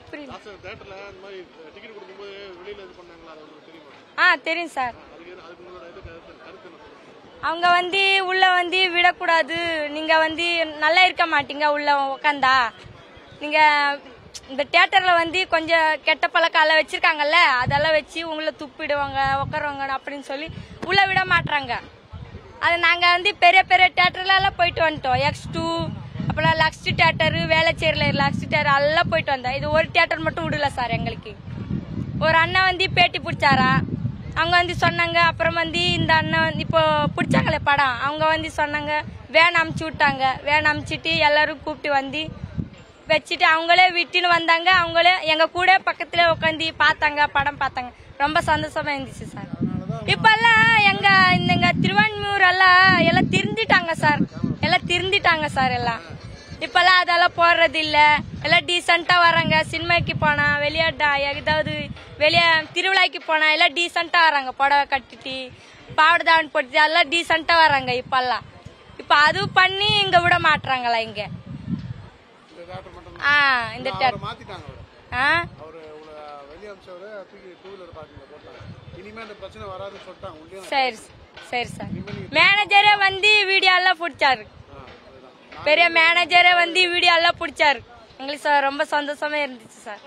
புரியல தேட்டர்ல இந்த மாதிரி டிக்கெட் கொடுக்கும்போது வெளியில இது பண்ணாங்களா அது உங்களுக்கு தெரியுமா ஆ தெரியும் சார் அதுக்கு என்ன- அதுக்கு உங்களோட இது கருத்து கருத்து என்ன சொல்லுங்க அவங்க வந்து உள்ள வந்து விடக்கூடாது நீங்க வந்து நல்லா இருக்க மாட்டீங்க உள்ள உக்காந்தா நீங்க இந்த தியேட்டர்ல வந்து கொஞ்சம் கெட்ட பழக்கம் வச்சிருக்காங்கல்ல அதெல்லாம் வச்சு உங்களை துப்பிடுவாங்க உட்காருவாங்க அப்படின்னு சொல்லி உள்ள விட மாட்றாங்க அது நாங்க வந்து பெரிய பெரிய தியேட்டர்ல எல்லாம் போயிட்டு வந்துட்டோம் எக்ஸ் டூ அப்புறம் லக்ஸ் தியேட்டர் வேளச்சேரியில் லக்ஸ் தியேட்டர் எல்லாம் போயிட்டு வந்தோம் இது ஒரு தியேட்டர் மட்டும் விடல சார் எங்களுக்கு ஒரு அண்ணன் வந்து பேட்டி பிடிச்சாரா அவங்க வந்து சொன்னாங்க அப்புறம் வந்து இந்த அண்ணன் வந்து இப்போ பிடிச்சாங்களே படம் அவங்க வந்து சொன்னாங்க வேன் அமுச்சு விட்டாங்க வேன் அமுச்சிட்டு எல்லாரும் கூப்பிட்டு வந்து வச்சுட்டு அவங்களே விட்டுன்னு வந்தாங்க அவங்களே எங்க கூட பக்கத்துல உட்காந்து பார்த்தாங்க படம் பார்த்தாங்க ரொம்ப சந்தோஷமா இருந்துச்சு சார் இப்பெல்லாம் எங்க இந்த எங்க திருவான்மியூர் எல்லாம் எல்லாம் திருந்திட்டாங்க சார் எல்லாம் திருந்திட்டாங்க சார் எல்லாம் இப்பெல்லாம் அதெல்லாம் போடுறது இல்ல எல்லாம் டீசெண்டா வராங்க சினிமாக்கு போனா வெளியாட்டா ஏதாவது வெளியே திருவிழாக்கு போனா எல்லாம் டீசெண்டா வராங்க புடவை கட்டிட்டு பாவடை தாவணி போட்டு எல்லாம் டீசெண்டா வராங்க இப்பெல்லாம் இப்ப அதுவும் பண்ணி இங்க விட மாட்றாங்களா இங்க இந்த தேட்டர் மட்டும் ஆ இந்த அவரை theatre. மாத்திட்டாங்க அவரை ஆ அவரு உங்களை வெளியே அமிச்சவரை தூக்கி டூ வீலர் பார்க்கிங்ல போட்டாங்க இனிமே அந்த பிரச்சனை வராதுன்னு சொல்லிட்டாங்க உள்ளே சரி சரி சார் மேனேஜரே வந்து வீடியோ எல்லாம் பிடிச்சாரு பெரிய மேனேஜரே வந்து வீடியோ எல்லாம் பிடிச்சாரு எங்களுக்கு ச- ரொம்ப சந்தோஷமா இருந்துச்சு சார்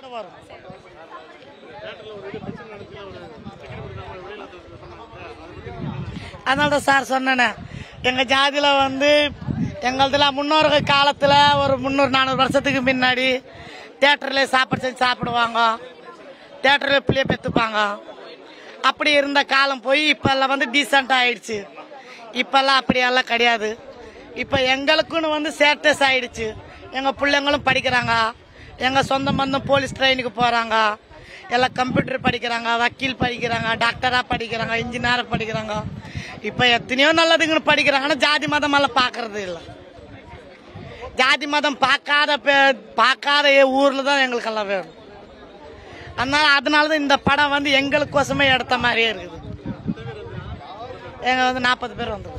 அதனால தான் சார் சொன்னேனே எங்கள் ஜாதியில் வந்து எங்களதுல முன்னோர்கள் காலத்தில் ஒரு முந்நூறு நானூறு வருஷத்துக்கு முன்னாடி தேட்டரில் சாப்பாடு செஞ்சு சாப்பிடுவாங்க தேட்டரில் பிள்ளைய பெற்றுப்பாங்க அப்படி இருந்த காலம் போய் இப்போல்லாம் வந்து டீசெண்டாக ஆயிடுச்சு இப்போல்லாம் அப்படியெல்லாம் கிடையாது இப்போ எங்களுக்குன்னு வந்து சேட்டஸ் ஆயிடுச்சு எங்கள் பிள்ளைங்களும் படிக்கிறாங்க எங்கள் சொந்த பந்தம் போலீஸ் ட்ரெயினுக்கு போகிறாங்க எல்லாம் கம்ப்யூட்டர் படிக்கிறாங்க வக்கீல் படிக்கிறாங்க டாக்டராக படிக்கிறாங்க இன்ஜினியராக படிக்கிறாங்க இப்போ எத்தனையோ நல்லதுங்கன்னு படிக்கிறாங்கன்னா ஜாதி மதம் எல்லாம் பார்க்கறது இல்லை ஜாதி மதம் பார்க்காத பே- பார்க்காத ஊரில் தான் எங்களுக்கெல்லாம் வேணும் அதனால அதனால தான் இந்த படம் வந்து எங்களுக்கோசமே எடுத்த மாதிரியே இருக்குது எங்க வந்து நாற்பது பேர் வந்து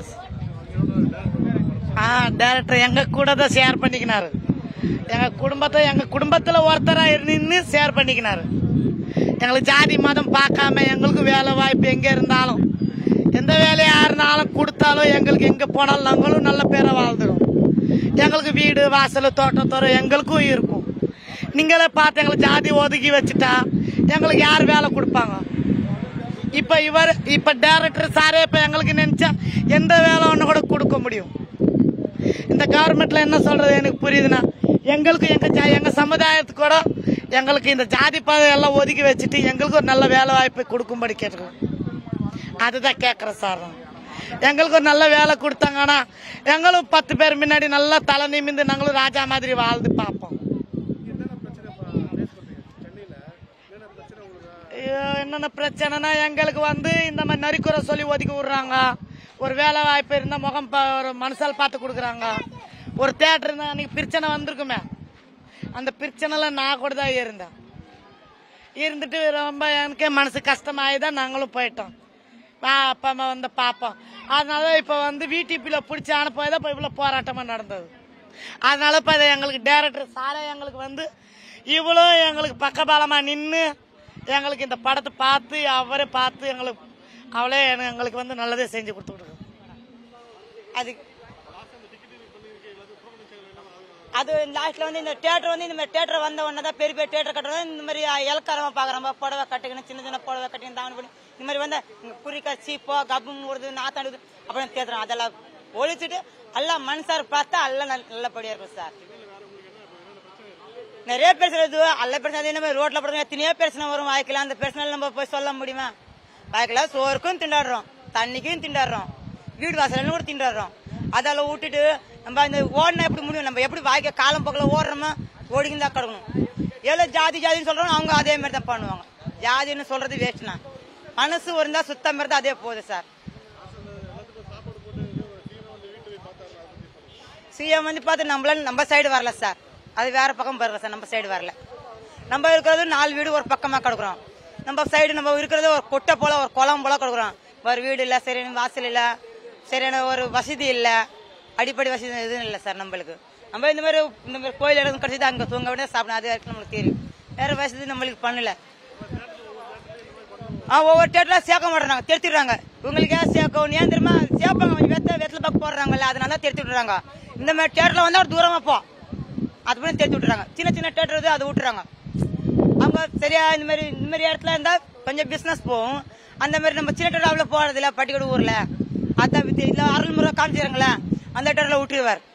ஆ டேரக்டர் எங்க கூட தான் ஷேர் பண்ணிக்கினாரு எங்க குடும்பத்தை எங்க குடும்பத்துல ஒருத்தரா நின்று ஷேர் பண்ணிக்கினாரு எங்களுக்கு ஜாதி மதம் பார்க்காம எங்களுக்கு வேலை வாய்ப்பு எங்க இருந்தாலும் எந்த வேலையா இருந்தாலும் கொடுத்தாலும் எங்களுக்கு எங்க போனாலும் நாங்களும் நல்ல பேரை வாழ்ந்துடும் எங்களுக்கு வீடு வாசல் தோட்டத்தோறு எங்களுக்கும் இருக்கும் நீங்களே பார்த்து எங்களுக்கு ஜாதி ஒதுக்கி வச்சுட்டா எங்களுக்கு யார் வேலை கொடுப்பாங்க இப்ப இவர் இப்ப டைரக்டர் சாரே இப்ப எங்களுக்கு நினைச்சா எந்த வேலை ஒண்ணு கூட கொடுக்க முடியும் இந்த கவர்மெண்ட்ல என்ன சொல்றது எனக்கு புரியுதுன்னா எங்களுக்கு எங்க ஜா- எங்க சமுதாயத்துக்கு கூட எங்களுக்கு இந்த ஜாதி பதவி எல்லாம் ஒதுக்கி வச்சுட்டு எங்களுக்கு ஒரு நல்ல வேலை வாய்ப்பு கொடுக்கும்படி கேட்டுக்கிறோம் அதுதான் கேட்குறேன் சார் நான். எங்களுக்கு ஒரு நல்ல வேலை கொடுத்தாங்கன்னா எங்களும் பத்து பேர் முன்னாடி நல்லா தலை நிமிந்து நாங்களும் ராஜா மாதிரி வாழ்ந்து பார்ப்போம் ஐயோ, என்னென்ன பிரச்சனைனா எங்களுக்கு வந்து இந்த மாதிரி நரிக்குறை சொல்லி ஒதுக்கி விடுறாங்க ஒரு வேலை வாய்ப்பு இருந்தா முகம் பா- ஒரு மனுஷால் பார்த்து கொடுக்குறாங்க ஒரு தேட்டர் இருந்தா அன்னைக்கு பிரச்சனை வந்திருக்குமே அந்த பிரச்சனைல நான் கூட தான் இருந்தேன் இருந்துட்டு ரொம்ப எனக்கே மனசு கஷ்டமாயி தான் நாங்களும் போயிட்டோம் வா, அப்பா அம்மா வந்து பார்ப்போம் அதனால இப்போ வந்து விடிபியில் பிடிச்சி அனுப்பி தான் இப்போ இவ்வளோ போராட்டமாக நடந்தது அதனால இப்போ அது எங்களுக்கு டேரக்டர் சாரே எங்களுக்கு வந்து இவ்வளோ எங்களுக்கு பக்கபலமாக நின்று எங்களுக்கு இந்த படத்தை பார்த்து அவரே பார்த்து எங்களுக்கு அவளே எனக்கு- எங்களுக்கு வந்து நல்லதே செஞ்சு கொடுத்துருக்கோம் அது அது லாஸ்ட்ல வந்து இந்த தியேட்டர் வந்து இந்த மாதிரி தியேட்டர் வந்த உடனே தான் பெரிய பெரிய தியேட்டர் கட்டுறது இந்த மாதிரி இலக்காரமா பாக்குறோம் புடவை கட்டிக்கணும் சின்ன சின்ன புடவை கட்டிக்கணும் தாவணி பண்ணி இந்த மாதிரி வந்து இங்க குறிக்கா சீப்போ கப்பும் வருது நாத்தாடுது அப்புறம் தேத்துறோம் அதெல்லாம் ஒழிச்சிட்டு எல்லாம் மனுஷார் பார்த்தா எல்லாம் நல்ல- நல்லபடியா இருக்கும் சார் நிறைய பேசுறது அல்ல பிரச்சனை அதே மாதிரி ரோட்ல படுறது எத்தனையோ பிரச்சனை வரும் வாய்க்கலாம் அந்த பிரச்சனை நம்ம போய் சொல்ல முடியுமா வாய்க்கலாம் சோறுக்கும் திண்டாடுறோம் தண்ணிக்கும் திண்டாடுறோம் வீடு வாசலும் கூட திண்டாடுறோம் அதெல்லாம் விட்டுட்டு நம்ம இந்த ஓடினா எப்படி முடியும் நம்ம எப்படி வாய்க்க காலம் போக்கில் ஓடுறோமோ ஓடிக்கின்னு தான் கிடக்கணும் எவ்வளோ ஜாதி ஜாதின்னு சொல்றோம் அவங்க அதே மாதிரி தான் பண்ணுவாங்க ஜாதின்னு சொல்றது வேஸ்ட்னா மனசு இருந்தா சுத்தம் இருந்தா அதே போதும் சார் சிஎம் வந்து பார்த்து நம்மளால நம்ம சைடு வரல சார் அது வேற பக்கம் வரல சார் நம்ம சைடு வரல நம்ம இருக்கிறது நாலு வீடு ஒரு பக்கமா கிடக்குறோம் நம்ம சைடு நம்ம இருக்கிறது ஒரு கொட்டை போல ஒரு குளம் போல கிடக்குறோம் ஒரு வீடு இல்ல சரியான வாசல் இல்ல சரியான ஒரு வசதி இல்ல அடிப்படை வசதி எதுவும் இல்லை சார் நம்மளுக்கு நம்ம இந்த மாதிரி இந்த மாதிரி கோயில் இடம் கிடைச்சது அங்க தூங்க விட சாப்பிடணும் அது வரைக்கும் நம்மளுக்கு தெரியும் வேற வசதி நம்மளுக்கு பண்ணல ஆ ஒவ்வொரு தேட்டரா சேர்க்க மாட்டேறாங்க தெரித்துடுறாங்க உங்களுக்கு ஏன் சேர்க்கவும் ஏன் தெரியுமா சேர்ப்பாங்க கொஞ்சம் வெத்த வெத்தல பக்கம் போடுறாங்கல்ல அதனால தான் தெரித்து விட்டுறாங்க இந்த மாதிரி தேட்டர்ல வந்தா தூரமா போ அது பண்ணி தெரித்து விட்டுறாங்க சின்ன சின்ன தேட்டர் வந்து அதை விட்டுறாங்க அவங்க சரியா இந்த மாதிரி இந்த மாதிரி இடத்துல இருந்தா கொஞ்சம் பிசினஸ் போகும் அந்த மாதிரி நம்ம சின்ன தேட்டர் அவ்வளோ போறது இல்ல பட்டிக்கடு ஊர்ல அதான் வித்து இல்ல அருள்முறை காமிச்சிருங்களேன் அந்த தேட்டர்ல விட்டுருவார்